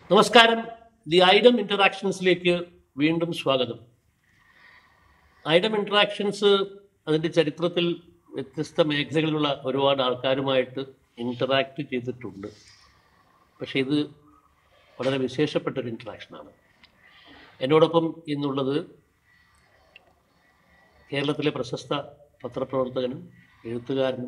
നമസ്കാരം ദി ഐഡം ഇന്ററാക്ഷൻസിലേക്ക് വീണ്ടും സ്വാഗതം ഐഡം ഇന്ററാക്ഷൻസ് അതിൻ്റെ ചരിത്രത്തിൽ വ്യത്യസ്ത മേഖലകളിലുള്ള ഒരുപാട് ആൾക്കാരുമായിട്ട് ഇൻറ്ററാക്ട് ചെയ്തിട്ടുണ്ട് പക്ഷേ ഇത് വളരെ വിശേഷപ്പെട്ടൊരു ഇൻറ്ററാക്ഷനാണ് എന്നോടൊപ്പം ഇന്നുള്ളത് കേരളത്തിലെ പ്രശസ്ത പത്രപ്രവർത്തകനും എഴുത്തുകാരനും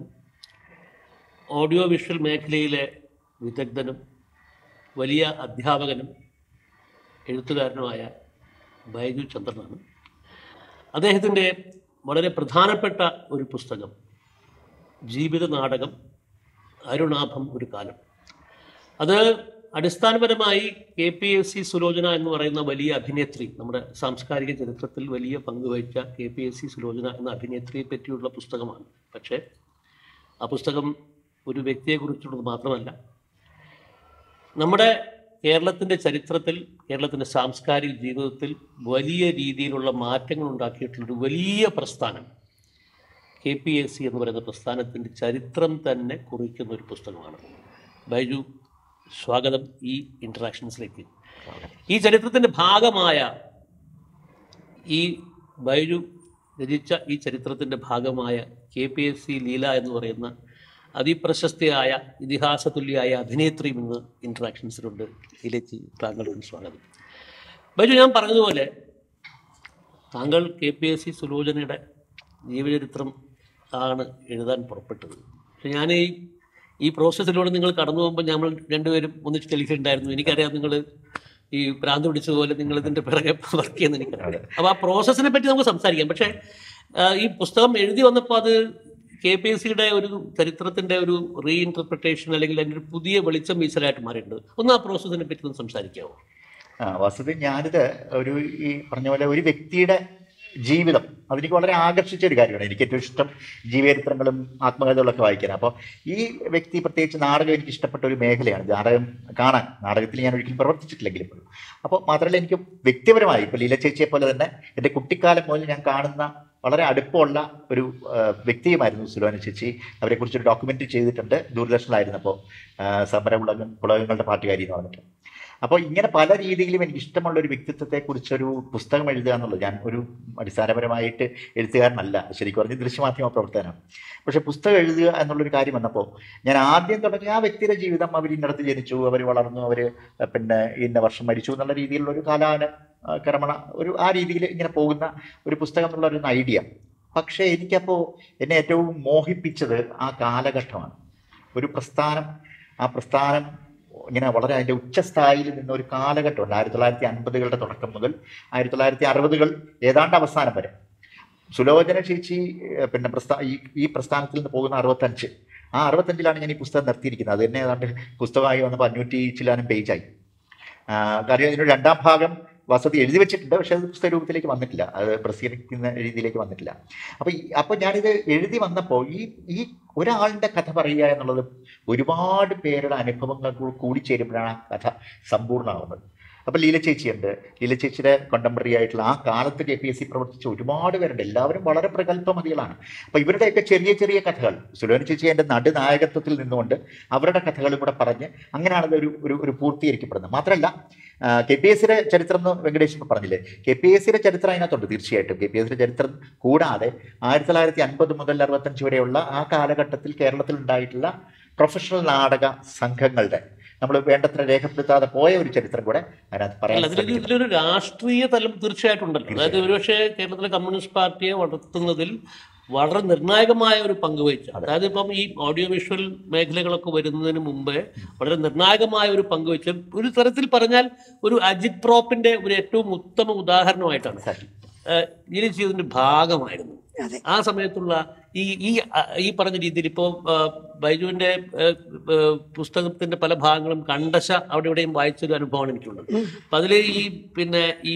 ഓഡിയോ വിഷ്വൽ മേഖലയിലെ വിദഗ്ധനും വലിയ അധ്യാപകനും എഴുത്തുകാരനുമായ ബൈജു ചന്ദ്രനാണ് അദ്ദേഹത്തിൻ്റെ വളരെ പ്രധാനപ്പെട്ട ഒരു പുസ്തകം ജീവിത നാടകം അരുണാഭം ഒരു കാലം അത് അടിസ്ഥാനപരമായി K P S C Sulochana എന്ന് പറയുന്ന വലിയ അഭിനേത്രി നമ്മുടെ സാംസ്കാരിക ചരിത്രത്തിൽ വലിയ പങ്കുവഹിച്ച K P S C Sulochana എന്ന അഭിനേത്രിയെ പറ്റിയുള്ള പുസ്തകമാണ് പക്ഷേ ആ പുസ്തകം ഒരു വ്യക്തിയെക്കുറിച്ചുള്ളത് മാത്രമല്ല നമ്മുടെ കേരളത്തിൻ്റെ ചരിത്രത്തിൽ കേരളത്തിൻ്റെ സാംസ്കാരിക ജീവിതത്തിൽ വലിയ രീതിയിലുള്ള മാറ്റങ്ങൾ ഉണ്ടാക്കിയിട്ടുള്ളൊരു വലിയ പ്രസ്ഥാനം കെ പി എസ് സി എന്ന് പറയുന്ന പ്രസ്ഥാനത്തിൻ്റെ ചരിത്രം തന്നെ കുറിക്കുന്ന ഒരു പുസ്തകമാണ് ബൈജു സ്വാഗതം ഈ ഇൻട്രാക്ഷൻസിലേക്ക് ഈ ചരിത്രത്തിൻ്റെ ഭാഗമായ ഈ ബൈജു രചിച്ച ഈ ചരിത്രത്തിൻ്റെ ഭാഗമായ K P S C Leela എന്ന് പറയുന്ന അതിപ്രശസ്തയായ ഇതിഹാസതുല്യായ അഭിനേത്രിയും ഇന്ന് ഇൻട്രാക്ഷൻസിലുണ്ട് ഇതിലേക്ക് താങ്കൾക്ക് സ്വാഗതം ബൈജു ഞാൻ പറഞ്ഞതുപോലെ താങ്കൾ കെ പി എസ് സി സുലോചനയുടെ ജീവചരിത്രം ആണ് എഴുതാൻ പുറപ്പെട്ടത് പക്ഷെ ഞാൻ ഈ ഈ പ്രോസസ്സിലൂടെ നിങ്ങൾ കടന്നു പോകുമ്പോൾ നമ്മൾ രണ്ടുപേരും ഒന്നിച്ച് ടെലിഫിണ്ടായിരുന്നു എനിക്കറിയാം നിങ്ങൾ ഈ ഭ്രാന്ത് പിടിച്ചതുപോലെ നിങ്ങൾ ഇതിൻ്റെ പിറകെ വർക്ക് ചെയ്യുന്ന എനിക്കറിയാം അപ്പോൾ ആ പ്രോസസ്സിനെ പറ്റി നമുക്ക് സംസാരിക്കാം പക്ഷേ ആ, ഈ പുസ്തകം എഴുതി വന്നപ്പോൾ അത് കെ പി എസ് സിയുടെ ഒരു ചരിത്രത്തിൻ്റെ ഒരു റീഇൻറ്റർപ്രിട്ടേഷൻ അല്ലെങ്കിൽ അതിൻ്റെ ഒരു പുതിയ വെളിച്ചം വീശലായിട്ട് മാറിയിട്ടുണ്ട് ഒന്ന് ആ പ്രോസസ്സിനെ പറ്റി ഒന്ന് സംസാരിക്കാമോ ആ വസ്തുത ഞാനിത് ഒരു ഈ പറഞ്ഞ പോലെ ഒരു വ്യക്തിയുടെ ജീവിതം അതെനിക്ക് വളരെ ആകർഷിച്ച ഒരു കാര്യമാണ് എനിക്ക് ഏറ്റവും ഇഷ്ടം ജീവചരിത്രങ്ങളും ആത്മകഥകളൊക്കെ വായിക്കാൻ അപ്പോൾ ഈ വ്യക്തി പ്രത്യേകിച്ച് നാടകം എനിക്ക് ഇഷ്ടപ്പെട്ട ഒരു മേഖലയാണ് നാടകം കാണാൻ നാടകത്തിൽ ഞാൻ ഒരിക്കലും പ്രവർത്തിച്ചിട്ടില്ലെങ്കിലും പോലും അപ്പോൾ മാത്രമല്ല എനിക്ക് വ്യക്തിപരമായി ഇപ്പോൾ ലീല ചേച്ചിയെ പോലെ തന്നെ എൻ്റെ കുട്ടിക്കാലം മുതൽ ഞാൻ കാണുന്ന വളരെ അടുപ്പമുള്ള ഒരു ആ, വ്യക്തിയുമായിരുന്നു സുലോന ചേച്ചി അവരെക്കുറിച്ച് ഒരു ഡോക്യുമെൻ്ററി ചെയ്തിട്ടുണ്ട് ദൂരദർശനിലായിരുന്നപ്പോൾ സമര പുളക പുളകങ്ങളുടെ പാട്ടുകാരി എന്ന് പറഞ്ഞിട്ട് അപ്പോൾ ഇങ്ങനെ പല രീതിയിലും എനിക്ക് ഇഷ്ടമുള്ള ഒരു വ്യക്തിത്വത്തെക്കുറിച്ചൊരു പുസ്തകം എഴുതുക എന്നുള്ളത് ഞാൻ ഒരു അടിസ്ഥാനപരമായിട്ട് എഴുത്തുകാരനല്ല ശരിക്കും പറഞ്ഞ് ദൃശ്യമാധ്യമ പ്രവർത്തനമാണ് പക്ഷേ പുസ്തകം എഴുതുക എന്നുള്ളൊരു കാര്യം വന്നപ്പോൾ ഞാൻ ആദ്യം തുടങ്ങിയ ആ വ്യക്തിയുടെ ജീവിതം അവർ ഇന്നടത്ത് ജനിച്ചു അവർ വളർന്നു അവർ പിന്നെ ഇന്ന വർഷം മരിച്ചു എന്നുള്ള രീതിയിലുള്ള ഒരു കാലാന ആ, ക്രമണ ഒരു ആ രീതിയിൽ ഇങ്ങനെ പോകുന്ന ഒരു പുസ്തകം എന്നുള്ള ഒരു ഐഡിയ പക്ഷേ എനിക്കപ്പോൾ എന്നെ ഏറ്റവും മോഹിപ്പിച്ചത് ആ കാലഘട്ടമാണ് ഒരു പ്രസ്ഥാനം ആ പ്രസ്ഥാനം ഇങ്ങനെ വളരെ അതിൻ്റെ ഉച്ചസ്ഥായിയിൽ നിന്ന ഒരു കാലഘട്ടമുണ്ട് ആയിരത്തി തൊള്ളായിരത്തി അൻപതുകളുടെ തുടക്കം മുതൽ ആയിരത്തി തൊള്ളായിരത്തി അറുപതുകൾ ഏതാണ്ട് അവസാനം വരെ സുലോചന ചേച്ചി ഏഹ്, പിന്നെ പ്രസ്ഥാ ഈ ഈ പ്രസ്ഥാനത്തിൽ നിന്ന് പോകുന്ന അറുപത്തഞ്ച് ആ അറുപത്തഞ്ചിലാണ് ഞാൻ ഈ പുസ്തകം നിർത്തിയിരിക്കുന്നത് അത് തന്നെ ഏതാണ്ട് പുസ്തകമായി വന്നപ്പോൾ അഞ്ഞൂറ്റി ചില്ലാനും പേജായി ആ, കാര്യം ഇതിന് രണ്ടാം ഭാഗം വസതി എഴുതി വെച്ചിട്ടുണ്ട് പക്ഷേ അത് പുസ്തക രൂപത്തിലേക്ക് വന്നിട്ടില്ല അത് പ്രസിദ്ധീകരിക്കുന്ന രീതിയിലേക്ക് വന്നിട്ടില്ല അപ്പോൾ ഈ അപ്പോൾ ഞാനിത് എഴുതി വന്നപ്പോൾ ഈ ഈ ഒരാളുടെ കഥ പറയുക എന്നുള്ളത് ഒരുപാട് പേരുടെ അനുഭവങ്ങൾ കൂ- കൂടിച്ചേരുമ്പോഴാണ് ആ കഥ സമ്പൂർണ്ണമാവുന്നത് അപ്പോൾ ലീല ചേച്ചിയുണ്ട് ലീല ചേച്ചിയുടെ കോണ്ടംപററി ആയിട്ടുള്ള ആ കാലത്ത് കെ പി എസ് സി പ്രവർത്തിച്ച ഒരുപാട് പേരുണ്ട് എല്ലാവരും വളരെ പ്രഗത്ഭമതികളാണ് അപ്പോൾ ഇവരുടെയൊക്കെ ചെറിയ ചെറിയ കഥകൾ സുലോന ചേച്ചി എൻ്റെ നടുനായകത്വത്തിൽ നിന്നുകൊണ്ട് അവരുടെ കഥകളും കൂടെ പറഞ്ഞ് അങ്ങനെയാണ് ഒരു ഒരു ഒരു പൂർത്തീകരിക്കപ്പെടുന്നത് മാത്രമല്ല കെ പി എസ് സിയുടെ ചരിത്രം എന്ന് വെങ്കടേഷ് ഇപ്പോൾ പറഞ്ഞില്ലേ കെ പി എസ് സിയുടെ ചരിത്രം അതിനകത്തുണ്ട് തീർച്ചയായിട്ടും കെ പി എസ് സിയുടെ ചരിത്രം കൂടാതെ ആയിരത്തി തൊള്ളായിരത്തി അൻപത് മുതൽ അറുപത്തഞ്ച് വരെയുള്ള ആ കാലഘട്ടത്തിൽ കേരളത്തിൽ ഉണ്ടായിട്ടുള്ള പ്രൊഫഷണൽ നാടക സംഘങ്ങളുടെ നമ്മൾ വേണ്ടത്ര രേഖപ്പെടുത്താതെ പോയ ഒരു ചരിത്രം കൂടെ അതിനകത്ത് പറയാൻ അല്ല അതിലൊരു ശ്രമിക്കുന്നു. ഇതിലൊരു രാഷ്ട്രീയ തലം തീർച്ചയായിട്ടും ഉണ്ടല്ലോ അതായത് ഒരുപക്ഷെ കേരളത്തിലെ കമ്മ്യൂണിസ്റ്റ് പാർട്ടിയെ വളർത്തുന്നതിൽ വളരെ നിർണായകമായ ഒരു പങ്ക് വഹിച്ച അതായത് ഇപ്പം ഈ ഓഡിയോ വിഷ്വൽ മേഖലകളൊക്കെ വരുന്നതിന് മുമ്പേ വളരെ നിർണായകമായ ഒരു പങ്ക് വെച്ച ഒരു തരത്തിൽ പറഞ്ഞാൽ ഒരു അജിത് പ്രോപ്പിന്റെ ഒരു ഏറ്റവും ഉത്തമ ഉദാഹരണമായിട്ടാണ് Exactly. ഗിരി ചെയ്തതിന്റെ ഭാഗമായിരുന്നു അതെ. ആ സമയത്തുള്ള ഈ ഈ അ- ഈ പറഞ്ഞ രീതിയിൽ ഇപ്പോൾ ബൈജുവിന്റെ ആ, ആ, പുസ്തകത്തിന്റെ പല ഭാഗങ്ങളും കണ്ടശ അവിടെ ഇവിടെയും വായിച്ചൊരു അനുഭവമാണ് എനിക്കുള്ളത് അപ്പൊ അതിൽ ഈ പിന്നെ ഈ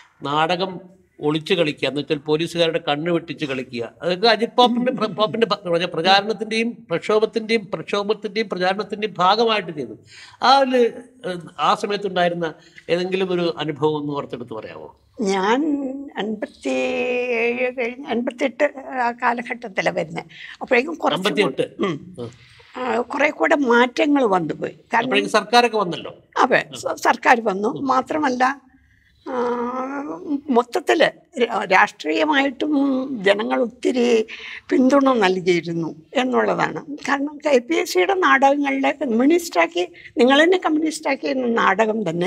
നാടകം ഒളിച്ചു കളിക്കുക എന്ന് വെച്ചാൽ പോലീസുകാരുടെ കണ്ണ് വെട്ടിച്ച് കളിക്കുക അതൊക്കെ അജിത് പോപ്പിന്റെ പ്ര- പോപ്പിന്റെ ഭ- പറഞ്ഞ പ്രചാരണത്തിന്റെയും പ്രക്ഷോഭത്തിന്റെയും പ്രക്ഷോഭത്തിന്റെയും പ്രചാരണത്തിന്റെയും ഭാഗമായിട്ട് ചെയ്തു ആ ഒരു ഏഹ്, ആ സമയത്തുണ്ടായിരുന്ന ഏതെങ്കിലും ഒരു അനുഭവം ഒന്ന് ഓർത്തെടുത്ത് പറയാമോ ഞാൻ അൻപത്തി ഏഴ് കഴിഞ്ഞ് അൻപത്തെട്ട് ആ കാലഘട്ടത്തിലാണ് വരുന്നത് അപ്പോഴേക്കും കുറച്ച് അമ്പത്തിയെട്ട് ഉം. ആ, കുറെ കൂടെ മാറ്റങ്ങൾ വന്നുപോയി കാരണം അപ്പോഴേക്കും സർക്കാരൊക്കെ വന്നല്ലോ അതെ സ- സർക്കാർ വന്നു മാത്രമല്ല മൊത്തത്തിൽ രാഷ്ട്രീയമായിട്ടും ജനങ്ങൾ ഒത്തിരി പിന്തുണ നൽകിയിരുന്നു എന്നുള്ളതാണ് കാരണം കെ പി എസ് സിയുടെ നാടകങ്ങളിലെ കമ്മ്യൂണിസ്റ്റാക്കി നിങ്ങൾ തന്നെ കമ്മ്യൂണിസ്റ്റാക്കിയ നാടകം തന്നെ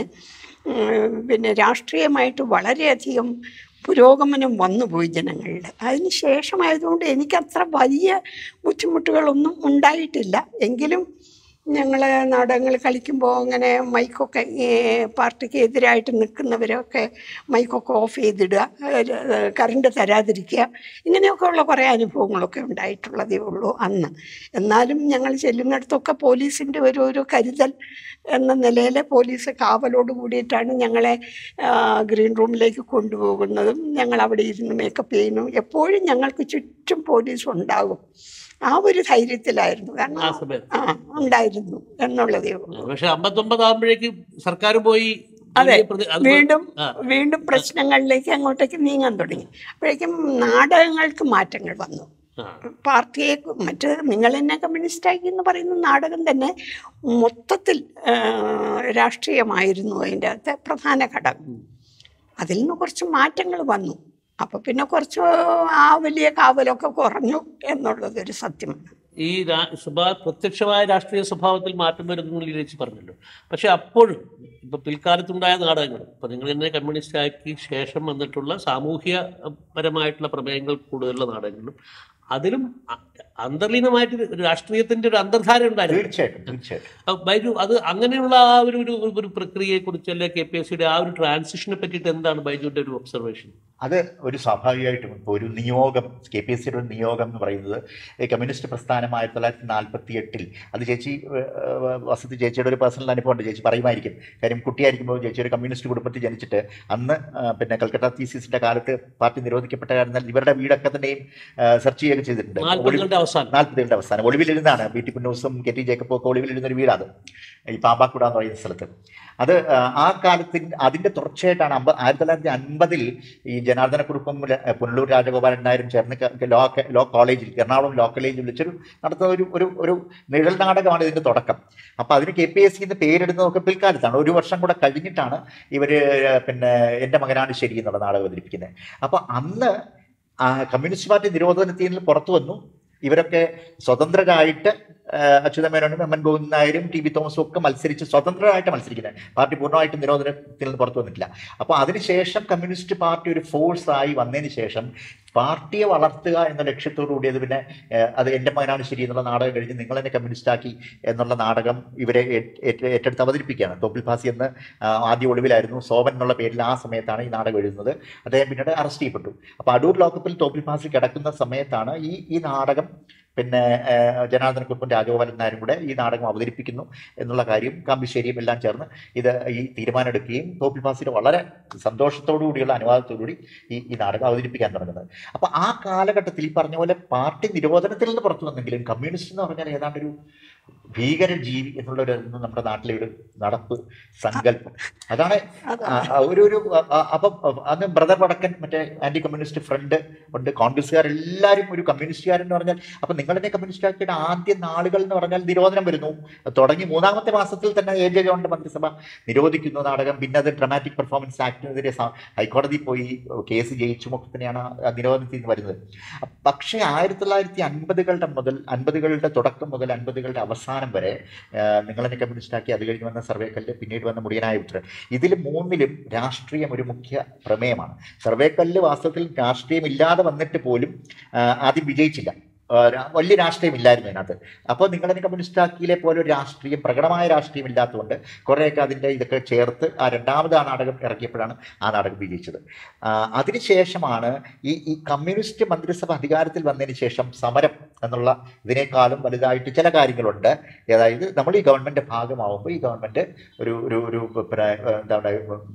ഉം, പിന്നെ രാഷ്ട്രീയമായിട്ട് വളരെയധികം പുരോഗമനം വന്നുപോയി ജനങ്ങളിൽ അതിന് ശേഷമായതുകൊണ്ട് എനിക്കത്ര വലിയ ബുദ്ധിമുട്ടുകളൊന്നും ഉണ്ടായിട്ടില്ല എങ്കിലും ഞങ്ങൾ നാടകങ്ങൾ കളിക്കുമ്പോൾ അങ്ങനെ മൈക്കൊക്കെ ഈ പാർട്ടിക്ക് എതിരായിട്ട് നിൽക്കുന്നവരൊക്കെ മൈക്കൊക്കെ ഓഫ് ചെയ്തിടുക ഏഹ് കറണ്ട് തരാതിരിക്കുക ഇങ്ങനെയൊക്കെ ഉള്ള കുറേ അനുഭവങ്ങളൊക്കെ ഉണ്ടായിട്ടുള്ളതേ ഉള്ളൂ അന്ന് എന്നാലും ഞങ്ങൾ ചെല്ലുന്നിടത്തൊക്കെ പോലീസിൻ്റെ ഒരു ഒരു കരുതൽ എന്ന നിലയിൽ പോലീസ് കാവലോട് കൂടിയിട്ടാണ് ഞങ്ങളെ ആ, ഗ്രീൻ റൂമിലേക്ക് കൊണ്ടുപോകുന്നതും ഞങ്ങൾ അവിടെ ഇരുന്ന് മേക്കപ്പ് ചെയ്യുന്നു എപ്പോഴും ഞങ്ങൾക്ക് ചുറ്റും പോലീസ് ഉണ്ടാകും ആ ഒരു ധൈര്യത്തിലായിരുന്നു ആ കാരണം സമയത്ത് ആ ഉണ്ടായിരുന്നു എന്നുള്ളതേ ഉള്ളൂ പക്ഷെ അമ്പത്തൊമ്പത് ആകുമ്പോഴേക്കും സർക്കാർ പോയി അതെ വലിയ പ്രതി- അത് വീണ്ടും ആ. വീണ്ടും പ്രശ്നങ്ങളിലേക്ക് അങ്ങോട്ടേക്ക് നീങ്ങാൻ തുടങ്ങി അപ്പോഴേക്കും നാടകങ്ങൾക്ക് മാറ്റങ്ങൾ വന്നു ആ. പാർട്ടിയെ മറ്റ് നിങ്ങൾ എന്നെ കമ്മ്യൂണിസ്റ്റാക്കി എന്ന് പറയുന്ന നാടകം തന്നെ മൊത്തത്തിൽ ആ, രാഷ്ട്രീയമായിരുന്നു അതിൻ്റെ അകത്തെ പ്രധാന ഘടകം അതിൽ നിന്ന് കുറച്ച് മാറ്റങ്ങൾ വന്നു അപ്പോൾ പിന്നെ കുറച്ച് ആ വലിയ കാവലൊക്കെ കുറഞ്ഞു എന്നുള്ളത് ഒരു സത്യമാണ് ഈ രാ- സ്വഭാവ പ്രത്യക്ഷമായ രാഷ്ട്രീയ സ്വഭാവത്തിൽ മാറ്റം വരുന്നു ചേച്ചി പറഞ്ഞല്ലോ പക്ഷെ അപ്പോഴും ഇപ്പൊ പിൽക്കാലത്തുണ്ടായ നാടകങ്ങൾ ഇപ്പൊ നിങ്ങൾ തന്നെ കമ്മ്യൂണിസ്റ്റ് ആക്കി ശേഷം വന്നിട്ടുള്ള സാമൂഹ്യ പരമായിട്ടുള്ള പ്രമേയങ്ങൾ കൂടുതലുള്ള നാടകങ്ങളും അതിലും അ- അന്തർലീനമായിട്ട് ഒരു രാഷ്ട്രീയത്തിന്റെ ഒരു അന്തർധാര ഉണ്ടായിരുന്നു തീർച്ചയായിട്ടും തീർച്ചയായിട്ടും അഹ് ബൈജു അത് അങ്ങനെയുള്ള ആ ഒരു ഒരു ഒരു പ്രക്രിയയെ കുറിച്ച് അല്ലെ കെ പി എസ് സിയുടെ ആ ഒരു ട്രാൻസിഷനെ പറ്റിയിട്ട് എന്താണ് ബൈജുവിന്റെ ഒരു ഒബ്സർവേഷൻ അത് ഒരു സ്വാഭാവികമായിട്ടും ഇപ്പോൾ ഒരു നിയോഗം കെ പി എസ് സിയുടെ ഒരു നിയോഗം എന്ന് പറയുന്നത് ഈ കമ്മ്യൂണിസ്റ്റ് പ്രസ്ഥാനം ആയിരത്തി തൊള്ളായിരത്തി നാൽപ്പത്തി എട്ടിൽ അത് ചേച്ചി ഏഹ്, വസതി ചേച്ചിയുടെ ഒരു പേഴ്സണൽ അനുഭവമുണ്ട് ചേച്ചി പറയുമായിരിക്കും കാര്യം കുട്ടിയായിരിക്കുമ്പോൾ ചേച്ചി ഒരു കമ്മ്യൂണിസ്റ്റ് കുടുംബത്തിൽ ജനിച്ചിട്ട് അന്ന് ആ, പിന്നെ കൽക്കട്ട തീസിസിന്റെ കാലത്ത് പാർട്ടി നിരോധിക്കപ്പെട്ട കാരണം ഇവരുടെ വീടൊക്കെ തന്നെയും സെർച്ച് ചെയ്യുകയൊക്കെ ചെയ്തിട്ടുണ്ട് ഒളിവിൽ- നാൽപ്പതുകളുടെ അവസാനം നാൽപ്പതുകളുടെ അവസാനം ഒളിവിലിരുന്നാണ് ബി ടി കുന്നൂസും കെ ടി ജേക്കബും ഒക്കെ ഒളിവിലിരുന്ന ഒരു വീടാണ് ഈ പാമ്പാക്കുട എന്ന് പറയുന്ന സ്ഥലത്ത് അത് ആ, ആ കാലത്തിന് അതിന്റെ തുടർച്ചയായിട്ടാണ് അമ്പ ആയിരത്തി തൊള്ളായിരത്തി അൻപതിൽ ഈ ജനാർദ്ദനക്കുറുപ്പും ല- പുനലൂർ രാജഗോപാലൻ നായരും ചേർന്ന് ക- ലോ ലോ കോളേജിൽ എറണാകുളം ലോ കോളേജിൽ വിളിച്ചൊരു നടത്തുന്ന ഒരു ഒരു ഒരു നിഴൽ നാടകമാണ് ഇതിന്റെ തുടക്കം അപ്പൊ അതിന് കെ പി എസ് സി എന്ന് പേരിടുന്നതൊക്കെ പിൽക്കാലത്താണ് ഒരു വർഷം കൂടെ കഴിഞ്ഞിട്ടാണ് ഇവര് പിന്നെ എൻ്റെ മകനാണ് ശരി എന്നുള്ള നാടകം അവതരിപ്പിക്കുന്നത് അപ്പൊ അന്ന് ആ കമ്മ്യൂണിസ്റ്റ് പാർട്ടി നിരോധനത്തിൽ നിന്ന് പുറത്തു വന്നു ഇവരൊക്കെ സ്വതന്ത്രരായിട്ട് ആ, അച്യുതമേനോനും എം എൻ ഗോവിന്ദൻ നായരും ടി ബി തോമസും ഒക്കെ മത്സരിച്ച് സ്വതന്ത്രരായിട്ട് മത്സരിക്കുന്നത് പാർട്ടി പൂർണ്ണമായിട്ടും നിരോധനത്തിൽ നിന്ന് പുറത്തു വന്നിട്ടില്ല അപ്പോൾ അതിനുശേഷം കമ്മ്യൂണിസ്റ്റ് പാർട്ടി ഒരു ഫോഴ്സ് ആയി വന്നതിന് ശേഷം പാർട്ടിയെ വളർത്തുക എന്ന ലക്ഷ്യത്തോടു കൂടി അത് പിന്നെ ആ, അത് എൻ്റെ മകനാണ് ശരി എന്നുള്ള നാടകം കഴിഞ്ഞ് നിങ്ങൾ എന്നെ കമ്മ്യൂണിസ്റ്റ് ആക്കി എന്നുള്ള നാടകം ഇവരെ ഏറ്റ്- ഏറ്റ്- ഏറ്റെടുത്ത് അവതരിപ്പിക്കുകയാണ് തോപ്പിൽ ഫാസി എന്ന് ആ, ആദ്യ ഒളിവിലായിരുന്നു സോമൻ എന്നുള്ള പേരിൽ ആ സമയത്താണ് ഈ നാടകം എഴുതുന്നത് അദ്ദേഹം പിന്നീട് അറസ്റ്റ് ചെയ്യപ്പെട്ടു അപ്പോൾ അടൂർ ലോക്കപ്പിൽ തോപ്പിൽ ഫാസി കിടക്കുന്ന സമയത്താണ് ഈ ഈ നാടകം പിന്നെ ഏഹ്, ജനാർദ്ദന കുറുപ്പും രാജഗോപാലൻ നായരും കൂടെ ഈ നാടകം അവതരിപ്പിക്കുന്നു എന്നുള്ള കാര്യം കാമ്പിശ്ശേരിയും എല്ലാം ചേർന്ന് ഇത് ഈ തീരുമാനം എടുക്കുകയും തോപ്പിൽ ഫാസിയുടെ വളരെ സന്തോഷത്തോടു കൂടിയുള്ള അനുവാദത്തോടുകൂടി ഈ ഈ നാടകം അവതരിപ്പിക്കാൻ തുടങ്ങുന്നത് അപ്പോൾ ആ കാലഘട്ടത്തിൽ ഈ പറഞ്ഞ പോലെ പാർട്ടി നിരോധനത്തിൽ നിന്ന് പുറത്തു വന്നെങ്കിലും കമ്മ്യൂണിസ്റ്റ് എന്ന് പറഞ്ഞാൽ ഏതാണ്ട് ഒരു ഭീകര ജീവി എന്നുള്ള ഒരു നമ്മുടെ നാട്ടിലെ ഒരു നടപ്പ് സങ്കല്പം അതാണ് ആ, ആ, ഒരു ഒരു ആ, ആ, അപ്പം അന്ന് ബ്രദർ വടക്കൻ മറ്റേ ആന്റി കമ്മ്യൂണിസ്റ്റ് ഫ്രണ്ട് ഉണ്ട് കോൺഗ്രസ്സുകാർ എല്ലാവരും ഒരു കമ്മ്യൂണിസ്റ്റുകാരെന്ന് പറഞ്ഞാൽ അപ്പൊ നിങ്ങളെന്നെ കമ്മ്യൂണിസ്റ്റ് ആക്കിയുടെ ആദ്യ നാളുകൾ എന്ന് പറഞ്ഞാൽ നിരോധനം വരുന്നു തുടങ്ങി മൂന്നാമത്തെ മാസത്തിൽ തന്നെ എ ജെ ജോണിന്റെ മന്ത്രിസഭ നിരോധിക്കുന്നു നാടകം പിന്നെ അത് ഡ്രമാറ്റിക് പെർഫോമൻസ് ആക്ടിനെതിരെ സ- ഹൈക്കോടതിയിൽ പോയി കേസ് ജയിച്ചും ഒക്കെ തന്നെയാണ് ആ നിരോധനത്തിൽ നിന്ന് വരുന്നത് പക്ഷേ ആയിരത്തി തൊള്ളായിരത്തി അൻപതുകളുടെ മുതൽ അൻപതുകളുടെ തുടക്കം മുതൽ അൻപതുകളുടെ അവസാനം വരെ നിങ്ങളെന്നെ കമ്മ്യൂണിസ്റ്റ് ആക്കി അത് കഴിഞ്ഞ് വന്ന സർവേക്കല്ല് പിന്നീട് വന്ന മുടിയനായ പുത്രൻ ഇതിൽ മൂന്നിലും രാഷ്ട്രീയം ഒരു മുഖ്യ പ്രമേയമാണ് സർവേക്കല്ല് വാസ്തവത്തിൽ രാഷ്ട്രീയം ഇല്ലാതെ വന്നിട്ട് പോലും ആ, ആദ്യം വിജയിച്ചില്ല ആ, രാ- വലിയ രാഷ്ട്രീയം ഇല്ലായിരുന്നു അതിനകത്ത് അപ്പോൾ നിങ്ങളെന്നെ കമ്മ്യൂണിസ്റ്റ് ആക്കിയിലെ പോലെ ഒരു രാഷ്ട്രീയം പ്രകടമായ രാഷ്ട്രീയം ഇല്ലാത്തതുകൊണ്ട് കുറേയൊക്കെ അതിൻ്റെ ഇതൊക്കെ ചേർത്ത് ആ രണ്ടാമത് ആ നാടകം ഇറക്കിയപ്പോഴാണ് ആ നാടകം വിജയിച്ചത് ആ, അതിനുശേഷമാണ് ഈ ഈ കമ്മ്യൂണിസ്റ്റ് മന്ത്രിസഭ അധികാരത്തിൽ വന്നതിന് ശേഷം സമരം എന്നുള്ള ഇതിനേക്കാളും വലുതായിട്ട് ചില കാര്യങ്ങളുണ്ട് അതായത് നമ്മൾ ഈ ഗവൺമെന്റ് ഭാഗമാവുമ്പോൾ ഈ ഗവൺമെന്റ് ഒരു ഒരു ഒരു പിന്നെ എന്താണ്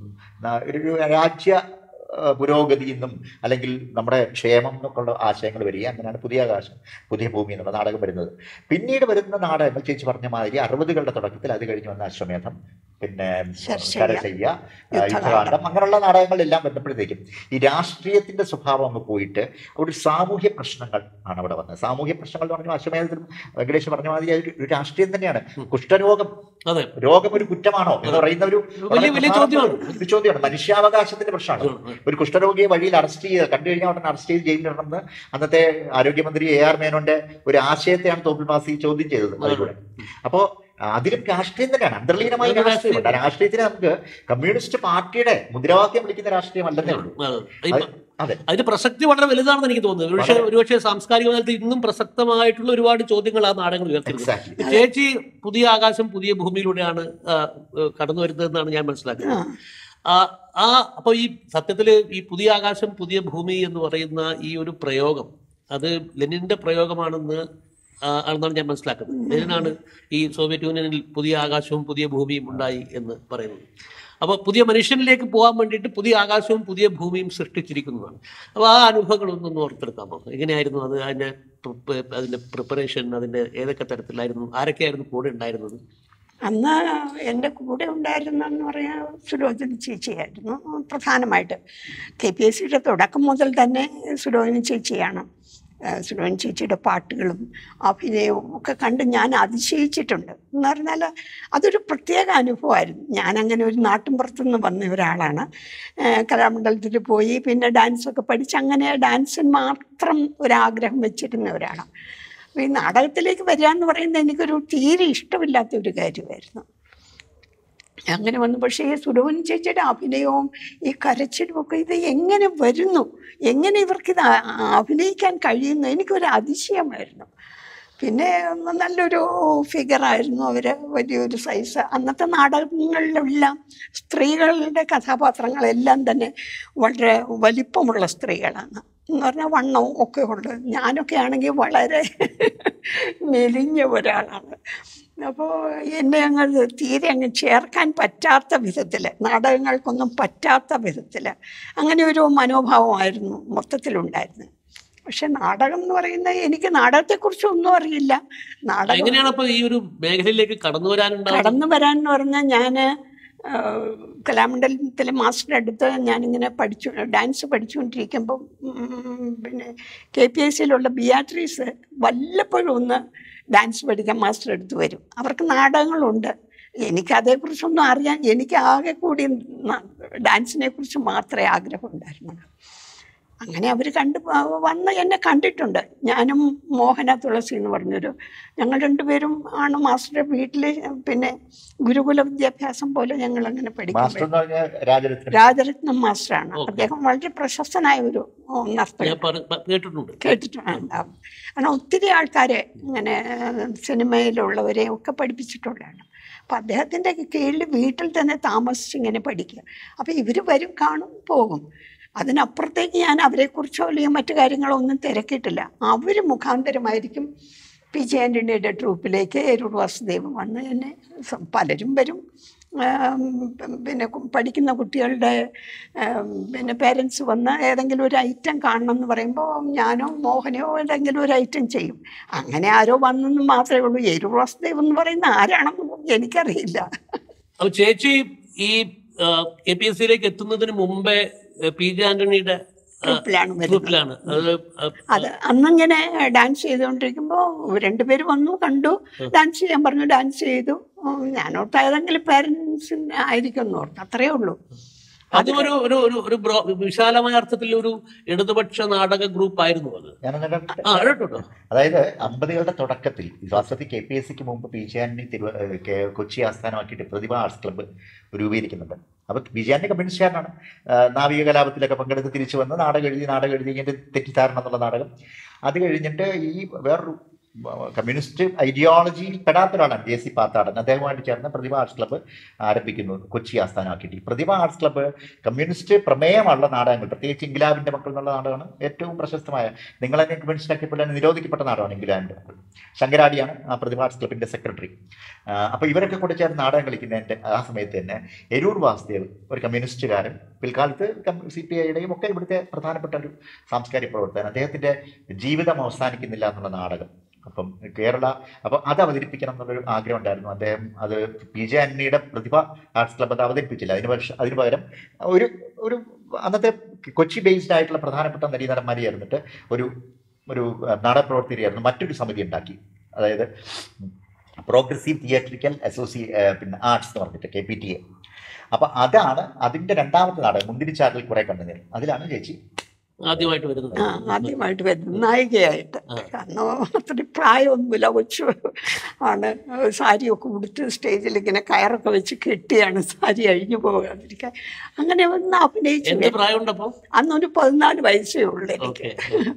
ഒരു ഒരു രാജ്യ ആ, പുരോഗതി എന്നും അല്ലെങ്കിൽ നമ്മുടെ ക്ഷേമം എന്നൊക്കെയുള്ള ആശയങ്ങൾ വരിക അങ്ങനെയാണ് പുതിയ ആകാശം പുതിയ ഭൂമി എന്നുള്ള നാടകം വരുന്നത് പിന്നീട് വരുന്ന നാടകങ്ങൾ ചേച്ചി പറഞ്ഞ മാതിരി അറുപതുകളുടെ തുടക്കത്തിൽ അത് കഴിഞ്ഞ് വന്ന അശ്വമേധം പിന്നെ ശരശയ്യ, കരശയ്യ ആ, യുദ്ധകാണ്ഡം. യുദ്ധകാണ്ഡം അങ്ങനെയുള്ള നാടകങ്ങളിലെല്ലാം ബന്ധപ്പെടുത്തേക്കും ഈ രാഷ്ട്രീയത്തിന്റെ സ്വഭാവം അങ്ങ് പോയിട്ട് ഒരു സാമൂഹ്യ പ്രശ്നങ്ങൾ ആണ് അവിടെ വന്നത് സാമൂഹ്യ പ്രശ്നങ്ങൾ എന്ന് പറഞ്ഞാൽ അശ്വമേധത്തിലും വെങ്കടേഷ് പറഞ്ഞ മാതിരി അതൊരു ഒരു രാഷ്ട്രീയം തന്നെയാണ് കുഷ്ഠരോഗം അതെ രോഗം ഒരു കുറ്റമാണോ എന്ന് പറയുന്ന ഒരു വലിയ വലിയ ചോദ്യമാണ് ഒരു ചോദ്യമാണ് മനുഷ്യാവകാശത്തിന്റെ പ്രശ്നമാണ് ഒരു കുഷ്ഠരോഗിയെ വഴിയിൽ അറസ്റ്റ് ചെയ്ത് കണ്ടു കഴിഞ്ഞാൽ ഉടനെ അറസ്റ്റ് ചെയ്ത് ജയിലിലിടണമെന്ന് അന്നത്തെ ആരോഗ്യമന്ത്രി എ ആർ മേനോന്റെ ഒരു ആശയത്തെയാണ് തോപ്പിൽ മാസി ചോദ്യം ചെയ്തത് അതിലൂടെ അപ്പോ ആ, അതിലും രാഷ്ട്രീയം തന്നെയാണ് അന്തർലീനമായ അതിലും രാഷ്ട്രീയമുണ്ട് ആ രാഷ്ട്രീയത്തിന് നമുക്ക് കമ്മ്യൂണിസ്റ്റ് പാർട്ടിയുടെ മുദ്രാവാക്യം വിളിക്കുന്ന രാഷ്ട്രീയം അല്ലെന്നേ ഉള്ളൂ അതെ. ഇപ്പൊ അത് അതെ അതിന്റെ പ്രസക്തി വളരെ വലുതാണെന്ന് എനിക്ക് തോന്നുന്നത് ഒരുപക്ഷെ ഒരുപക്ഷെ സാംസ്കാരിക തലത്തിൽ ഇന്നും പ്രസക്തമായിട്ടുള്ള ഒരുപാട് ചോദ്യങ്ങൾ ആ നാടകങ്ങൾ ഉയർത്തിയത് എക്സാക്ട്ലി ചേച്ചി പുതിയ ആകാശം പുതിയ ഭൂമിയിലൂടെയാണ് ആ, ഏ, കടന്നു വരുന്നതെന്നാണ് ഞാൻ മനസ്സിലാക്കുന്നത് ആ ആ അപ്പോൾ ഈ സത്യത്തിൽ ഈ പുതിയ ആകാശം പുതിയ ഭൂമി എന്ന് പറയുന്ന ഈ ഒരു പ്രയോഗം അത് ലെനിന്റെ പ്രയോഗമാണെന്ന് ആ, ആണെന്നാണ് ഞാൻ മനസ്സിലാക്കുന്നത് ലെനിനാണ് ഈ സോവിയറ്റ് യൂണിയനിൽ പുതിയ ആകാശവും പുതിയ ഭൂമിയും ഉണ്ടായി എന്ന് പറയുന്നത് അപ്പോൾ പുതിയ മനുഷ്യനിലേക്ക് പോകാൻ വേണ്ടിയിട്ട് പുതിയ ആകാശവും പുതിയ ഭൂമിയും സൃഷ്ടിച്ചിരിക്കുന്നതാണ് അപ്പോൾ ആ അനുഭവങ്ങളൊന്നും ഓർത്തെടുക്കാമോ എങ്ങനെയായിരുന്നു അത് അതിൻ്റെ പ്രിപ്പ- അതിൻ്റെ പ്രിപ്പറേഷൻ അതിൻ്റെ ഏതൊക്കെ തരത്തിലായിരുന്നു ആരൊക്കെയായിരുന്നു കൂടെ ഉണ്ടായിരുന്നത് അന്ന് എൻ്റെ കൂടെ ഉണ്ടായിരുന്നെന്ന് പറയാൻ സുലോചന ചേച്ചിയായിരുന്നു പ്രധാനമായിട്ട് കെ പി എസ് സിയുടെ തുടക്കം മുതൽ തന്നെ സുലോചന ചേച്ചിയാണ് ഏഹ് സുലോചന ചേച്ചിയുടെ പാട്ടുകളും അഭിനയവും ഒക്കെ കണ്ട് ഞാൻ അതിശയിച്ചിട്ടുണ്ട് എന്ന് പറഞ്ഞാൽ അതൊരു പ്രത്യേക അനുഭവമായിരുന്നു ഞാനങ്ങനെ ഒരു നാട്ടിൻപുറത്തുനിന്ന് വന്ന ഒരാളാണ് ഏഹ് കലാമണ്ഡലത്തിൽ പോയി പിന്നെ ഡാൻസൊക്കെ പഠിച്ച് അങ്ങനെ ഡാൻസിന് മാത്രം ഒരാഗ്രഹം വെച്ചിരുന്ന ഒരാളാണ് അപ്പോൾ ഈ നാടകത്തിലേക്ക് വരിക എന്ന് പറയുന്നത് എനിക്കൊരു തീരെ ഇഷ്ടമില്ലാത്ത ഒരു കാര്യമായിരുന്നു അങ്ങനെ വന്നു പക്ഷേ ഈ സുരവൻ ചേച്ചിയുടെ അഭിനയവും ഈ കരച്ചിലും ഒക്കെ ഇത് എങ്ങനെ വരുന്നു എങ്ങനെ ഇവർക്കിത് ആ- അഭിനയിക്കാൻ കഴിയുന്നു എനിക്കൊരു അതിശയമായിരുന്നു പിന്നെ നല്ലൊരു ഫിഗറായിരുന്നു അവർ വലിയൊരു സൈസ് അന്നത്തെ നാടകങ്ങളിലെല്ലാം സ്ത്രീകളുടെ കഥാപാത്രങ്ങളെല്ലാം തന്നെ വളരെ വലിപ്പമുള്ള സ്ത്രീകളാണ് എന്ന് പറഞ്ഞാൽ വണ്ണവും ഒക്കെ ഉള്ളത് ഞാനൊക്കെ ആണെങ്കിൽ വളരെ മെലിഞ്ഞ ഒരാളാണ് അപ്പോൾ എന്നെ അങ്ങ് തീരെ അങ്ങ് ചേർക്കാൻ പറ്റാത്ത വിധത്തിൽ നാടകങ്ങൾക്കൊന്നും പറ്റാത്ത വിധത്തിൽ അങ്ങനെ ഒരു മനോഭാവമായിരുന്നു മൊത്തത്തിലുണ്ടായിരുന്നത് പക്ഷെ നാടകം എന്ന് പറയുന്നത് എനിക്ക് നാടകത്തെക്കുറിച്ച് ഒന്നും അറിയില്ല നാടകം എങ്ങനെയാണ് അപ്പോൾ ഈ ഒരു മേഖലയിലേക്ക് കടന്നു വരാനുണ്ടാവുന്നത് കടന്നു വരാൻ എന്ന് പറഞ്ഞാൽ ഞാൻ കലാമണ്ഡലത്തിലെ മാസ്റ്ററുടെ അടുത്ത് ഞാനിങ്ങനെ പഠിച്ചു ഡാൻസ് പഠിച്ചുകൊണ്ടിരിക്കുമ്പോൾ ഉം, പിന്നെ കെ പി എസ് സിയിലുള്ള ബിയാട്രീസ് വല്ലപ്പോഴും ഒന്ന് ഡാൻസ് പഠിക്കാൻ മാസ്റ്റർ അടുത്ത് വരും അവർക്ക് നാടകങ്ങളുണ്ട് എനിക്ക് അതേക്കുറിച്ചൊന്നും അറിയാൻ എനിക്ക് ആകെ കൂടി ന- ഡാൻസിനെ കുറിച്ച് മാത്രമേ ആഗ്രഹം ഉണ്ടായിരുന്നുള്ളൂ അങ്ങനെ അവർ കണ്ട് വ- വന്ന് എന്നെ കണ്ടിട്ടുണ്ട് ഞാനും മോഹന തുളസി എന്ന് പറഞ്ഞൊരു ഞങ്ങൾ രണ്ടുപേരും ആണ് മാസ്റ്ററുടെ വീട്ടിൽ പിന്നെ ഗുരുകുല വിദ്യാഭ്യാസം പോലെ ഞങ്ങൾ അങ്ങനെ മാസ്റ്റർ പഠിക്കും എന്ന് പറഞ്ഞ രാജരത്നം രാജരത്നം മാസ്റ്ററാണ് ഓക്കേ. അദ്ദേഹം വളരെ പ്രശസ്തനായ ഒരു ഓ, നർത്തകൻ ഞാൻ പറ- പ- കേട്ടിട്ടുണ്ട് കേട്ടിട്ടുണ്ടാവും കാരണം ഒത്തിരി ആൾക്കാരെ ഇങ്ങനെ സിനിമയിലുള്ളവരെ ഒക്കെ പഠിപ്പിച്ചിട്ടുള്ളതാണ് അപ്പം അദ്ദേഹത്തിൻ്റെ കീഴിൽ വീട്ടിൽ തന്നെ താമസിച്ച് ഇങ്ങനെ പഠിക്കുക അപ്പം ഇവർ വരും കാണും പോകും അതിനപ്പുറത്തേക്ക് ഞാൻ അവരെക്കുറിച്ചോ അല്ലെങ്കിൽ മറ്റു കാര്യങ്ങളോ ഒന്നും തിരക്കിയിട്ടില്ല അവർ മുഖാന്തരമായിരിക്കും പി ജെ ആൻ്റണിയുടെ ട്രൂപ്പിലേക്ക് എരൂർ വാസുദേവ് വന്ന് എന്നെ സ- പലരും വരും ആം, പിന്നെ കു- പഠിക്കുന്ന കുട്ടികളുടെ ആം, പിന്നെ പേരൻസ് വന്ന് ഏതെങ്കിലും ഒരു ഐറ്റം കാണണം എന്ന് പറയുമ്പോൾ ഞാനോ മോഹനോ ഏതെങ്കിലും ഒരു ഐറ്റം ചെയ്യും അങ്ങനെ ആരോ വന്നെന്ന് മാത്രമേ ഉള്ളൂ എരൂർ വാസുദേവ് എന്ന് പറയുന്ന ആരാണെന്ന് എനിക്കറിയില്ല അപ്പോൾ ചേച്ചി ഈ കെ പി എസ് സിയിലേക്ക് എത്തുന്നതിന് മുമ്പേ ഏ, പി ജെ ആന്റണിയുടെ ആ, ട്രൂപ്പിലാണ് വരുന്നത് ഗ്രൂപ്പിലാണ് അത് ആ, അത് അന്നിങ്ങനെ ഡാൻസ് ചെയ്തുകൊണ്ടിരിക്കുമ്പോൾ രണ്ടുപേര് വന്നു കണ്ടു ഡാൻസ് ചെയ്യാൻ പറഞ്ഞു ഡാൻസ് ചെയ്തു ഉം, ഞാനോർത്ത് ഏതെങ്കിലും പേരൻസ് ആയിരിക്കും എന്ന് ഓർത്തു അത്രയേ ഉള്ളൂ അതും ഒരു ഒരു ഒരു ഒരു ബ്രോ- വിശാലമായ അർത്ഥത്തിൽ ഒരു ഇടതുപക്ഷ നാടക ഗ്രൂപ്പ് ആയിരുന്നു അത് ഞാനൊന്ന് ആ കേട്ടോ അതായത് അമ്പതുകളുടെ തുടക്കത്തിൽ വാസ്തവത്തിൽ കെ പി എസ് സിക്ക് മുമ്പ് പി ജെ ആന്റണി തിരുവ ഏഹ് കെ- കൊച്ചി ആസ്ഥാനമാക്കിയിട്ട് പ്രതിഭ ആർട്സ് ക്ലബ്ബ് രൂപീകരിക്കുന്നുണ്ട് അപ്പോൾ പി ജെ ആന്റണി കമ്മ്യൂണിസ്റ്റുകാരനാണ് ആഹ് നാവിക കലാപത്തിലൊക്കെ പങ്കെടുത്ത് തിരിച്ചു വന്ന് നാടകം എഴുതി നാടകം എഴുതി കഴിഞ്ഞിട്ട് തെറ്റിദ്ധാരണ എന്നുള്ള നാടകം അത് കഴിഞ്ഞിട്ട് ഈ വേറൊരു വ- കമ്മ്യൂണിസ്റ്റ് ഐഡിയോളജിയിൽ പെടാത്ത ഒരാളാണ് ജെ സി പാത്താടൻ അദ്ദേഹവുമായിട്ട് ചേർന്ന് പ്രതിഭ ആർട്സ് ക്ലബ്ബ് ആരംഭിക്കുന്നു കൊച്ചി ആസ്ഥാനമാക്കിയിട്ട് ഈ പ്രതിഭ ആർട്സ് ക്ലബ്ബ് കമ്മ്യൂണിസ്റ്റ് പ്രമേയമുള്ള നാടകങ്ങൾ പ്രത്യേകിച്ച് ഇംഗ്ലാബിന്റെ മക്കൾ എന്നുള്ള നാടകമാണ് ഏറ്റവും പ്രശസ്തമായ നിങ്ങളെ കമ്മ്യൂണിസ്റ്റാക്കിയപ്പോൾ തന്നെ നിരോധിക്കപ്പെട്ട നാടകമാണ് ഇംഗ്ലാൻഡ് ശങ്കരാടിയാണ് ആ പ്രതിഭ ആർട്സ് ക്ലബിന്റെ സെക്രട്ടറി അപ്പോൾ ഇവരൊക്കെ കൂടെ ചേർന്ന് നാടകം കളിക്കുന്നതിൻ്റെ ആ സമയത്ത് തന്നെ എരൂർ വാസുദേവ് ഒരു കമ്മ്യൂണിസ്റ്റുകാരൻ പിൽക്കാലത്ത് സി പി ഐയുടെയും ഒക്കെ ഇവിടുത്തെ പ്രധാനപ്പെട്ട ഒരു സാംസ്കാരിക പ്രവർത്തകൻ അദ്ദേഹത്തിന്റെ ജീവിതം അവസാനിക്കുന്നില്ല എന്നുള്ള നാടകം അപ്പം കേരള അപ്പം അത് അവതരിപ്പിക്കണം എന്നുള്ളൊരു ആഗ്രഹം ഉണ്ടായിരുന്നു അദ്ദേഹം അത് പി ജെ അന്നിയുടെ പ്രതിഭ ആർട്സ് ക്ലബ് അത് അവതരിപ്പിച്ചില്ല അതിന് പക്ഷെ അതിന് പകരം ഒരു ഒരു അന്നത്തെ കൊച്ചി ബേസ്ഡ് ആയിട്ടുള്ള പ്രധാനപ്പെട്ട നടീനടന്മാരെ ഇരുന്നിട്ട് ഒരു ഒരു നാടക പ്രവർത്തകരെയായിരുന്നു മറ്റൊരു സമിതി ഉണ്ടാക്കി അതായത് പ്രോഗ്രസീവ് തിയേറ്ററിക്കൽ അസോസിയേ പിന്നെ ആർട്സ് എന്ന് പറഞ്ഞിട്ട് കെ പി ടി എ അപ്പൊ അതാണ് അതിന്റെ രണ്ടാമത്തെ നാടകം മുന്തിരിച്ചാറിൽ കുറെ കണ്ണുനീർ അതിലാണ് ചേച്ചി ആദ്യമായിട്ട് വരുന്നത് ആ ആദ്യമായിട്ട് വരുന്നു നായികയായിട്ട് ആ. കാരണം അത്ര പ്രായമൊന്നുമില്ല കൊച്ചു ആണ് സാരിയൊക്കെ ഉടുത്ത് സ്റ്റേജിൽ ഇങ്ങനെ കയറൊക്കെ വെച്ച് കെട്ടിയാണ് സാരി അഴിഞ്ഞു പോകാതിരിക്കാൻ അങ്ങനെ ഒന്ന് അഭിനയിച്ചു എന്ത് പ്രായമുണ്ടപ്പോ അന്നൊരു പതിനാല് വയസ്സേ ഉള്ളൂ എനിക്ക് ഓക്കെ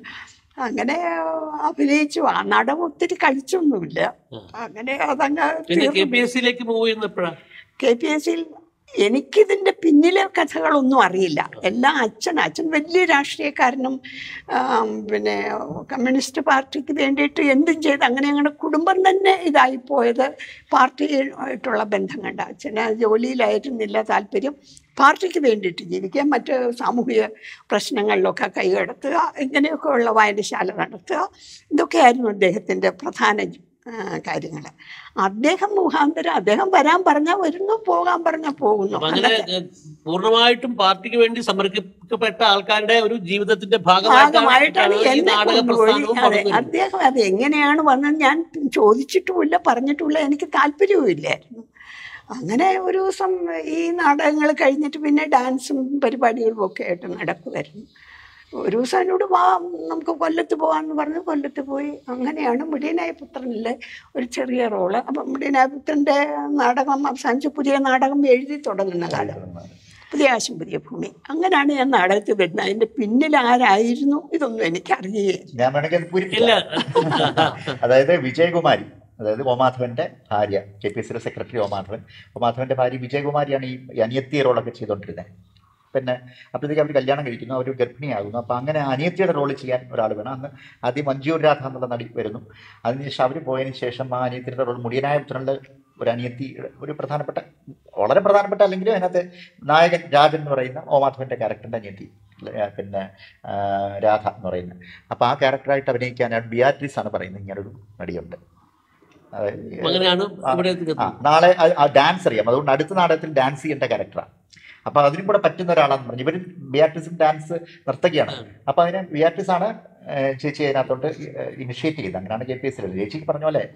അങ്ങനെ അഭിനയിച്ചു ആ നാടകം ഒത്തിരി കളിച്ചൊന്നുമില്ല ആ. അങ്ങനെ അതങ്ങ് പിന്നെ കെ തീർന്നു. പി എസ് സിയിലേക്ക് മൂവ് ചെയ്യുന്നപ്പോഴാ കെ പി എസ് സിയിൽ എനിക്കിതിൻ്റെ പിന്നിലെ കഥകളൊന്നും അറിയില്ല എല്ലാം അച്ഛൻ അച്ഛൻ വലിയ രാഷ്ട്രീയക്കാരനും ആം, പിന്നെ കമ്മ്യൂണിസ്റ്റ് പാർട്ടിക്ക് വേണ്ടിയിട്ട് എന്തും ചെയ്ത് അങ്ങനെ അങ്ങനെ കുടുംബം തന്നെ ഇതായിപ്പോയത് പാർട്ടിയായിട്ടുള്ള ബന്ധം കണ്ട അച്ഛന് ജോലിയിലായിരുന്നില്ല താല്പര്യം പാർട്ടിക്ക് വേണ്ടിയിട്ട് ജീവിക്കുക മറ്റ് സാമൂഹിക പ്രശ്നങ്ങളിലൊക്കെ കൈകടത്തുക ഇങ്ങനെയൊക്കെയുള്ള വായനശാല നടത്തുക ഇതൊക്കെയായിരുന്നു അദ്ദേഹത്തിൻ്റെ പ്രധാന കാര്യങ്ങൾ അദ്ദേഹം മുഖാന്തരം അദ്ദേഹം വരാൻ പറഞ്ഞാൽ വരുന്നു പോകാൻ പറഞ്ഞാൽ പോകുന്നു അപ്പൊ അങ്ങനെ അങ്ങനത്തെ ഏഹ്, പൂർണ്ണമായിട്ടും പാർട്ടിക്ക് വേണ്ടി സമർപ്പിക്കപ്പെട്ട ആൾക്കാരുടെ ഒരു ജീവിതത്തിന്റെ ഭാഗമായിട്ടാണ് ഭാഗമായിട്ടാണ് ഈ എന്നെ നാടക കൊണ്ടുപോയി പ്രസ്ഥാനവും അതെ വളർന്നു വരുന്നത്. അദ്ദേഹം അത് എങ്ങനെയാണ് വന്നത് ഞാൻ ചോദിച്ചിട്ടുമില്ല പറഞ്ഞിട്ടുമില്ല എനിക്ക് താല്പര്യവും ഇല്ലായിരുന്നു അങ്ങനെ ഒരു ദിവസം ഈ നാടകങ്ങൾ കഴിഞ്ഞിട്ട് പിന്നെ ഡാൻസും പരിപാടികളും ഒക്കെ ആയിട്ട് നടക്കുമായിരുന്നു ഒരു ദിവസം എന്നോട് വാ നമുക്ക് കൊല്ലത്ത് പോകാമെന്ന് പറഞ്ഞ് കൊല്ലത്ത് പോയി അങ്ങനെയാണ് മുടിയനായ പുത്രനിലെ ഒരു ചെറിയ റോള് അപ്പം മുടിയനായ പുത്രൻ്റെ നാടകം അവസാനിച്ച് പുതിയ നാടകം എഴുതി തുടങ്ങുന്നതാണ് പുതിയ ആശം പുതിയ ഭൂമി അങ്ങനെയാണ് ഞാൻ നാടകത്തിൽ വരുന്നത് അതിൻ്റെ പിന്നിൽ ആരായിരുന്നു ഇതൊന്നും എനിക്കറിയുകയില്ല ഞാൻ വേണമെങ്കിൽ അത് ഇല്ല പൂരിപ്പിക്കാം അതായത് വിജയകുമാരി അതായത് ഓമാധവന്റെ ഭാര്യ കെ പി എസ് സിയുടെ സെക്രട്ടറി ഓമാധവൻ ഓമാധവന്റെ ഭാര്യ വിജയകുമാരിയാണ് ഈ അനിയത്തി റോളൊക്കെ ചെയ്തുകൊണ്ടിരുന്നത് പിന്നെ അപ്പോഴത്തേക്ക് അവർ കല്യാണം കഴിക്കുന്നു അവർ ഗർഭിണിയാകുന്നു അപ്പോൾ അങ്ങനെ അനിയത്തിയുടെ റോൾ ചെയ്യാൻ ഒരാൾ വേണം അന്ന് ആദ്യം മഞ്ജൂർ രാധ എന്നുള്ള നടി വരുന്നു അതിനുശേഷം അവർ പോയതിന് ശേഷം ആ അനിയത്തിയുടെ റോൾ മുടിയനായ പുത്രനിൽ ഒരു അനിയത്തി ഒരു പ്രധാനപ്പെട്ട വളരെ പ്രധാനപ്പെട്ട അല്ലെങ്കിൽ അതിനകത്ത് നായകൻ രാജൻ എന്ന് പറയുന്ന ഓമാധവന്റെ ക്യാരക്ടറിന്റെ അനിയത്തി ഏർ പിന്നെ ആ, രാധ എന്ന് പറയുന്നത് അപ്പോൾ ആ ക്യാരക്ടറായിട്ട് അഭിനയിക്കാനാണ് ബിയാട്രിസ് ആണ് പറയുന്നത് ഇങ്ങനൊരു നടിയുണ്ട് അതായത് അങ്ങനെയാണ് ഇവിടെ ആ, എത്തിയത്. നാളെ ആ- ആ ഡാൻസ് അറിയാം അതുകൊണ്ട് അടുത്ത നാടകത്തിൽ ഡാൻസ് ചെയ്യേണ്ട ക്യാരക്ടറാണ് അപ്പൊ അതിനും കൂടെ പറ്റുന്ന ഒരാളാന്ന് പറഞ്ഞു ഇവർ ബിയാട്രിസും ഡാൻസ് നർത്തകിയാണ് അപ്പൊ അതിന് ബിയാട്രിസ് ആണ് ഏഹ്, ചേച്ചി അതിനകത്തോട്ട് ഇനിഷ്യേറ്റ് ചെയ്തത് അങ്ങനെയാണ് കെ പി എസ് ചേച്ചിക്ക് പറഞ്ഞ പോലെ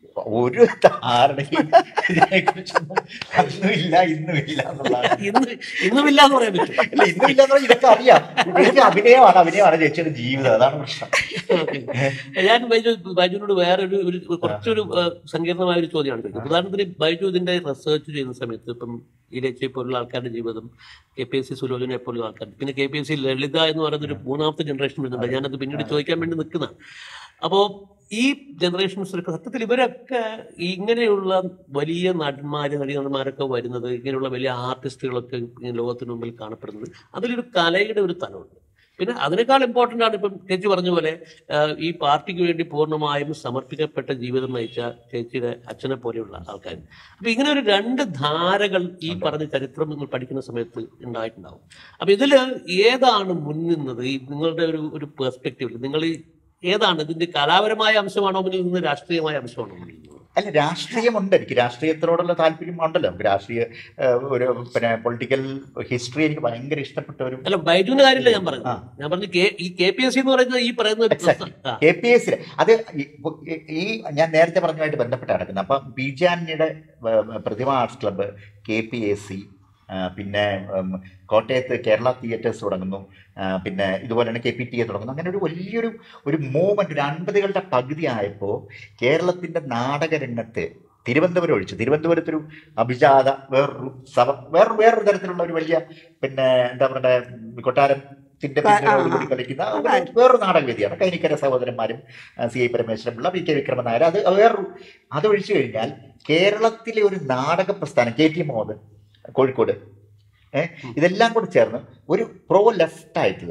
ഒരു ധാരണയും ഇതിനെക്കുറിച്ചൊന്നും അന്നും ഇല്ല ഇന്നും ഇല്ല എന്നുള്ളതാണ് ഇന്ന് ഇന്നുമില്ല എന്ന് പറയാൻ പറ്റും ഇല്ല ഇന്നും ഇല്ല എന്നുള്ള ഇതൊക്കെ അറിയാം ചേച്ചി അഭിനയമാണ് അഭിനയമാണ് ചേച്ചിയുടെ ജീവിതം അതാണ് പ്രശ്നം ഓക്കേ. ഞാൻ ബൈജു ബൈജുവിനോട് വേറെ ഒരു ഒരു കുറച്ചൊരു ആ, സങ്കീർണമായ ഒരു ചോദ്യമാണ് ചോദിക്കുന്നത് ഉദാഹരണത്തിന് ബൈജു ഇതിന്റെ റിസർച്ച് ചെയ്യുന്ന സമയത്ത് ഇപ്പം ഇലച്ചയെ പോലുള്ള ആൾക്കാരുടെ ജീവിതം കെ പി എസ് സി സുലോചനെ പോലുള്ള ആൾക്കാർ പിന്നെ K P S C Lalitha എന്ന് പറയുന്ന ഒരു മൂന്നാമത്തെ ജനറേഷൻ വരുന്നുണ്ട് ഞാനത് പിന്നീട് ചോദിക്കാൻ വേണ്ടി നിൽക്കുന്നതാണ് അപ്പോൾ ഈ ജനറേഷൻസിലൊക്കെ സത്യത്തിൽ ഇവരൊക്കെ ഇങ്ങനെയുള്ള വലിയ നടന്മാര് നടന്മാരൊക്കെ വരുന്നത് ഇങ്ങനെയുള്ള വലിയ ആർട്ടിസ്റ്റുകളൊക്കെ ഇങ്ങനെ ലോകത്തിന് മുമ്പിൽ കാണപ്പെടുന്നത് അതിലൊരു കലയുടെ ഒരു തലമുണ്ട് പിന്നെ അതിനേക്കാൾ ഇമ്പോർട്ടൻ്റ് ആണ് ഇപ്പം ചേച്ചി പറഞ്ഞ പോലെ ആഹ് ഈ പാർട്ടിക്ക് വേണ്ടി പൂർണ്ണമായും സമർപ്പിക്കപ്പെട്ട ജീവിതം നയിച്ച ചേച്ചിയുടെ അച്ഛനെ പോലെയുള്ള ആൾക്കാർ അപ്പൊ ഇങ്ങനെ ഒരു രണ്ട് ധാരകൾ ഈ പറഞ്ഞ ചരിത്രം നിങ്ങൾ പഠിക്കുന്ന സമയത്ത് ഉണ്ടായിട്ടുണ്ടാവും അപ്പൊ ഇതില് ഏതാണ് മുൻനിന്നത് ഈ നിങ്ങളുടെ ഒരു ഒരു പെർസ്പെക്റ്റീവിൽ നിങ്ങൾ ഈ ഏതാണ് ഇതിന്റെ കലാപരമായ അംശമാണോ മുന്നിൽ നിന്ന് രാഷ്ട്രീയമായ അംശമാണോ മുന്നിൽ നിന്ന് അല്ല രാഷ്ട്രീയമുണ്ട് എനിക്ക് രാഷ്ട്രീയത്തോടുള്ള താല്പര്യം ഉണ്ടല്ലോ നമുക്ക് രാഷ്ട്രീയ ഏഹ്, ഒരു പിന്നെ പൊളിറ്റിക്കൽ ഹിസ്റ്ററി എനിക്ക് ഭയങ്കര ഇഷ്ടപ്പെട്ട ഒരു അല്ല ബൈജുവിന്റെ കാര്യമില്ല ഞാൻ ആ. പറഞ്ഞത് ഞാൻ പറഞ്ഞു കെ- ഈ കെ പി എസ് സി എന്ന് പറയുന്നത് ഈ പറയുന്ന Exactly. ആ. കെ പി എസ് അത് ഈ- ഈ ഞാൻ നേരത്തെ പറഞ്ഞതുമായിട്ട് ബന്ധപ്പെട്ട് നടക്കുന്നത് അപ്പം ബി ജാനിയുടെ Prathima arts club K P S C പിന്നെ ഉം, കോട്ടയത്ത് കേരള തിയേറ്റേഴ്സ് തുടങ്ങുന്നു ആ, പിന്നെ ഇതുപോലെ തന്നെ കെ പി ടി എ തുടങ്ങുന്നു അങ്ങനെ ഒരു വലിയൊരു ഒരു മൂവ്മെന്റ് ഒരു അൻപതുകളുടെ പകുതി ആയപ്പോൾ കേരളത്തിന്റെ നാടകരംഗത്ത് തിരുവനന്തപുരം ഒഴിച്ചു തിരുവനന്തപുരത്തൊരു അഭിജാത വേറൊരു സഭ വേറൊരു വേറൊരു തരത്തിലുള്ള ഒരു വലിയ പിന്നെ എന്താ പറയുക കൊട്ടാരത്തിന്റെ പിന്നിലോടുകൂടി കളിക്കുന്ന ഒരു വേറൊരു നാടകവേദിയാണ് കൈനിക്കര സഹോദരന്മാരും ആ, C I Parameswaran Pillai V K Vikraman Nair അത് വേറൊരു അതൊഴിച്ചു കഴിഞ്ഞാൽ കേരളത്തിലെ ഒരു നാടക പ്രസ്ഥാനം കെ ടി മോഹൻ കോഴിക്കോട് ഏഹ് ഇതെല്ലാം കൂടി ചേർന്ന് ഒരു പ്രോ ലെഫ്റ്റ് ആയിട്ടുള്ള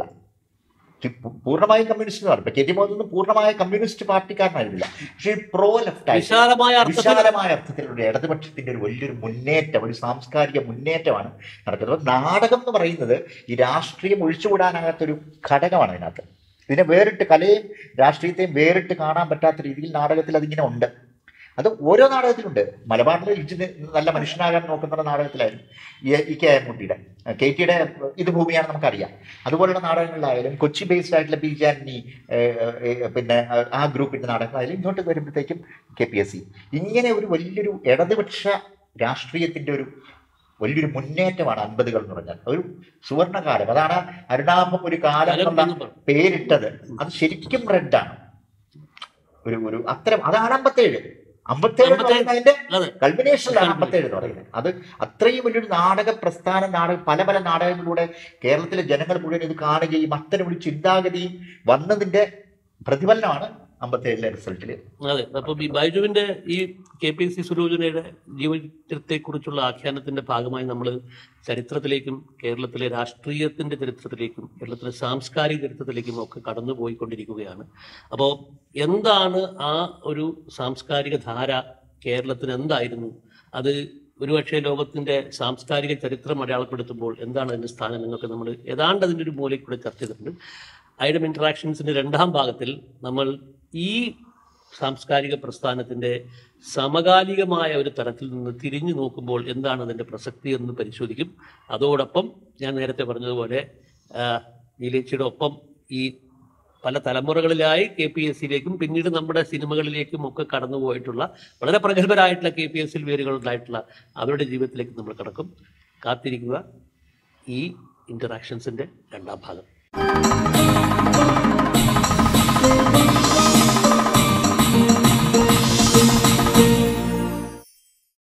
ഈ പൂ- പൂർണ്ണമായും കമ്മ്യൂണിസ്റ്റ് എന്ന് പറയും കെ ടി മോഹൻ ഒന്നും പൂർണ്ണമായ കമ്മ്യൂണിസ്റ്റ് പാർട്ടിക്കാരനായിരുന്നില്ല പക്ഷേ പ്രോ ലെഫ്റ്റ് ആയിട്ട് വിശാലമായ അർത്ഥത്തിൽ വിശാലമായ അർത്ഥത്തിലുള്ള ഇടതുപക്ഷത്തിന്റെ ഒരു വലിയൊരു മുന്നേറ്റം ഒരു സാംസ്കാരിക മുന്നേറ്റമാണ് നടക്കുന്നത് അപ്പൊ നാടകം എന്ന് പറയുന്നത് ഈ രാഷ്ട്രീയം ഒഴിച്ചുകൂടാനാകാത്തൊരു ഘടകമാണ് അതിനകത്ത് ഇതിനെ വേറിട്ട് കലയും രാഷ്ട്രീയത്തെയും വേറിട്ട് കാണാൻ പറ്റാത്ത രീതിയിൽ നാടകത്തിൽ അതിങ്ങനെ ഉണ്ട് അത് ഓരോ നാടകത്തിലുണ്ട് മലബാറിൽ ഇജ്ജ് നി- നല്ല മനുഷ്യനാകാൻ നോക്കുന്ന നാടകത്തിലായാലും ഈ- ഇ കെ അയമുട്ടിയുടെ കെ ടിയുടെ ഇത് ഭൂമിയാണ് നമുക്കറിയാം അതുപോലുള്ള നാടകങ്ങളിലായാലും കൊച്ചി ബേസ്ഡ് ആയിട്ടുള്ള ബി ജാനി പിന്നെ ആ- ആ ഗ്രൂപ്പിന്റെ നാടകങ്ങളായാലും ഇങ്ങോട്ട് വരുമ്പോഴത്തേക്കും കെ പി എസ് സി ഇങ്ങനെ ഒരു വലിയൊരു ഇടതുപക്ഷ രാഷ്ട്രീയത്തിന്റെ ഒരു വലിയൊരു മുന്നേറ്റമാണ് അൻപതുകൾ എന്ന് പറഞ്ഞാൽ ഒരു സുവർണകാലം അതാണ് അരുണാഭം ഒരു കാലം കാലം എന്നുള്ള എന്ന് പറഞ്ഞു. പേരിട്ടത് അത് ശരിക്കും റെഡാണ് ഒരു ഒരു അത്തരം അതാണ് അമ്പത്തേഴ് അമ്പത്തേഴ് എന്ന് അമ്പത്തേഴ്. പറയുന്നത് അതിന്റെ അതെ കൾമിനേഷനിലാണ് അമ്പത്തേഴ് എന്ന് പറയുന്നത് അത് അത്രയും വലിയൊരു നാടക പ്രസ്ഥാനം നാടക പല പല നാടകങ്ങളിലൂടെ കേരളത്തിലെ ജനങ്ങൾ മുഴുവൻ ഇത് കാണുകയും അത്തരം ഒരു ചിന്താഗതിയും വന്നതിന്റെ പ്രതിഫലനമാണ് അമ്പത്തേഴിലെ റിസൾട്ടിൽ അതെ അപ്പം ഈ ബൈജുവിന്റെ ഈ കെ പി സി സുലോചനയുടെ ജീവചരിത്രത്തെക്കുറിച്ചുള്ള ആഖ്യാനത്തിന്റെ ഭാഗമായി നമ്മൾ ചരിത്രത്തിലേക്കും കേരളത്തിലെ രാഷ്ട്രീയത്തിന്റെ ചരിത്രത്തിലേക്കും കേരളത്തിലെ സാംസ്കാരിക ചരിത്രത്തിലേക്കും ഒക്കെ കടന്നുപോയിക്കൊണ്ടിരിക്കുകയാണ് അപ്പോൾ എന്താണ് ആ ഒരു സാംസ്കാരിക ധാര കേരളത്തിന് എന്തായിരുന്നു അത് ഒരുപക്ഷെ ലോകത്തിന്റെ സാംസ്കാരിക ചരിത്രം അടയാളപ്പെടുത്തുമ്പോൾ എന്താണ് അതിന്റെ സ്ഥാനം എന്നൊക്കെ നമ്മൾ ഏതാണ്ട് അതിൻ്റെ ഒരു മൂലയിൽ കൂടെ ചർച്ച ചെയ്തിട്ടുണ്ട് ഐഡം ഇന്ററാക്ഷൻസിന്റെ രണ്ടാം ഭാഗത്തിൽ നമ്മൾ ഈ സാംസ്കാരിക പ്രസ്ഥാനത്തിന്റെ സമകാലികമായ ഒരു തലത്തിൽ നിന്ന് തിരിഞ്ഞു നോക്കുമ്പോൾ എന്താണ് അതിന്റെ പ്രസക്തി എന്ന് പരിശോധിക്കും അതോടൊപ്പം ഞാൻ നേരത്തെ പറഞ്ഞതുപോലെ ആ, നീലേച്ചിയുടെ ഒപ്പം ഈ പല തലമുറകളിലായി കെ പി എസ് സിയിലേക്കും പിന്നീട് നമ്മുടെ സിനിമകളിലേക്കും ഒക്കെ കടന്നുപോയിട്ടുള്ള വളരെ പ്രഗത്ഭരായിട്ടുള്ള കെ പി എസ് സിൽ വേരുകളുണ്ടായിട്ടുള്ള അവരുടെ ജീവിതത്തിലേക്ക് നമ്മൾ കടക്കും കാത്തിരിക്കുക ഈ ഇന്ററാക്ഷൻസിന്റെ രണ്ടാം ഭാഗം